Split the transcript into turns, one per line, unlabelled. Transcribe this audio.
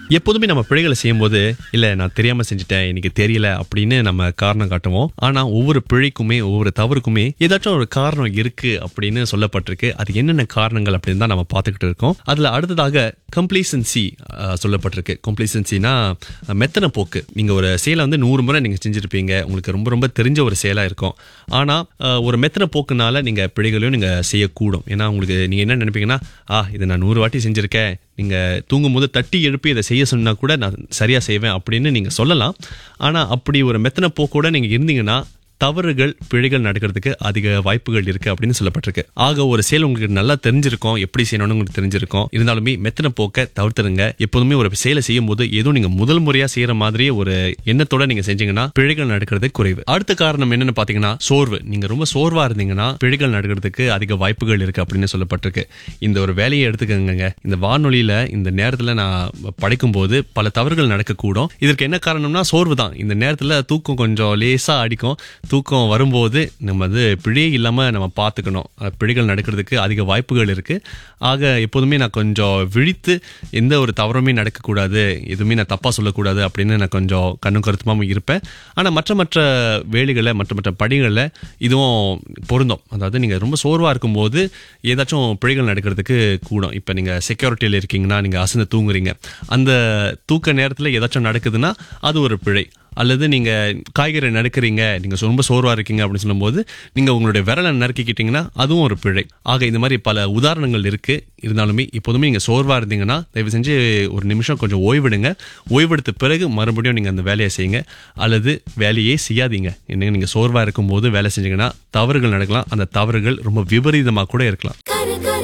எப்போதுமே நம்ம பிழைகளை செய்யும்போது இல்ல நான் தெரியாம செஞ்சுட்டேன் எனக்கு தெரியல அப்படின்னு நம்ம காரணம் காட்டுவோம் ஆனா ஒவ்வொரு பிழைக்குமே ஒவ்வொரு தவறுக்குமே ஏதாச்சும் ஒரு காரணம் இருக்கு அப்படின்னு சொல்லப்பட்டிருக்கு அது என்னென்ன காரணங்கள் அப்படின்னு தான் நம்ம பார்த்துக்கிட்டு இருக்கோம் அதுல அடுத்ததாக கம்ப்ளீசன்சி சொல்லப்பட்டிருக்கு கம்ப்ளீசன்சினா மெத்தன போக்கு நீங்க ஒரு செயலை வந்து நூறு முறை நீங்க செஞ்சிருப்பீங்க உங்களுக்கு ரொம்ப ரொம்ப தெரிஞ்ச ஒரு செயலா இருக்கும் ஆனா அஹ், ஒரு மெத்தன போக்குனால நீங்க பிழைகளையும் நீங்க செய்யக்கூடும் ஏன்னா உங்களுக்கு நீங்க என்ன நினைப்பீங்கன்னா ஆ இதை நான் நூறு வாட்டி செஞ்சிருக்கேன் நீங்க தூங்கும்போது தட்டி எழுப்பி இதை செய்ய சொன்னா கூட நான் சரியா செய்வேன் அப்படின்னு நீங்க சொல்லலாம் ஆனா அப்படி ஒரு மெத்தன போக்கோட நீங்க இருந்தீங்கன்னா தவறுகள் பிழைகள் நடக்கிறதுக்கு அதிக வாய்ப்புகள் இருக்கு அப்படின்னு சொல்லப்பட்டிருக்கு ஆக ஒரு செயல் உங்களுக்கு நல்லா தெரிஞ்சிருக்கும் எப்படி செய்யணும்னு உங்களுக்கு தெரிஞ்சிருக்கும் இருந்தாலுமே மெத்தன போக்க தவிர்த்துருங்க எப்போதுமே ஒரு செயலை செய்யும் போது ஏதோ நீங்க முதல் முறையா செய்யற மாதிரியே ஒரு எண்ணத்தோட நீங்க செஞ்சீங்கன்னா பிழைகள் நடக்கிறது குறைவு அடுத்த காரணம் என்னன்னு பாத்தீங்கன்னா சோர்வு நீங்க ரொம்ப சோர்வா இருந்தீங்கன்னா பிழைகள் நடக்கிறதுக்கு அதிக வாய்ப்புகள் இருக்கு அப்படின்னு சொல்லப்பட்டிருக்கு இந்த ஒரு வேலையை எடுத்துக்கங்க இந்த வானொலியில இந்த நேரத்துல நான் படைக்கும் போது பல தவறுகள் நடக்கக்கூடும் இதற்கு என்ன காரணம்னா சோர்வு தான் இந்த நேரத்துல தூக்கம் கொஞ்சம் லேசா அடிக்கும் தூக்கம் வரும்போது நம்ம வந்து பிழையே இல்லாம நம்ம பார்த்துக்கணும் அஹ் பிழைகள் நடக்கிறதுக்கு அதிக வாய்ப்புகள் இருக்கு ஆக எப்போதுமே நான் கொஞ்சம் விழித்து எந்த ஒரு தவறுமே நடக்கக்கூடாது எதுவுமே நான் தப்பா சொல்லக்கூடாது அப்படின்னு நான் கொஞ்சம் கண்ணும் கருத்துமாவும் இருப்பேன் ஆனா மற்ற மற்ற வேலைகளை மற்ற மற்ற படிகளில் இதுவும் பொருந்தும் அதாவது நீங்க ரொம்ப சோர்வா இருக்கும்போது ஏதாச்சும் பிழைகள் நடக்கிறதுக்கு கூடும் இப்போ நீங்க செக்யூரிட்டியில் இருக்கீங்கன்னா நீங்க அசந்து தூங்குறீங்க அந்த தூக்க நேரத்தில் ஏதாச்சும் நடக்குதுன்னா அது ஒரு பிழை அல்லது நீங்க காய்கறி நறுக்குறீங்க நீங்க ரொம்ப சோர்வா இருக்கீங்க அப்படின்னு சொல்லும்போது நீங்க உங்களுடைய விரலை நறுக்கிக்கிட்டீங்கன்னா அதுவும் ஒரு பிழை ஆக இந்த மாதிரி பல உதாரணங்கள் இருக்கு இருந்தாலுமே இப்போதுமே நீங்க சோர்வா இருந்தீங்கன்னா தயவு செஞ்சு ஒரு நிமிஷம் கொஞ்சம் ஓய்விடுங்க ஓய்வெடுத்த பிறகு மறுபடியும் நீங்க அந்த வேலையை செய்யுங்க அல்லது வேலையே செய்யாதீங்க என்ன நீங்க சோர்வா இருக்கும்போது வேலை செஞ்சீங்கன்னா தவறுகள் நடக்கலாம் அந்த தவறுகள் ரொம்ப விபரீதமா கூட இருக்கலாம்
கருக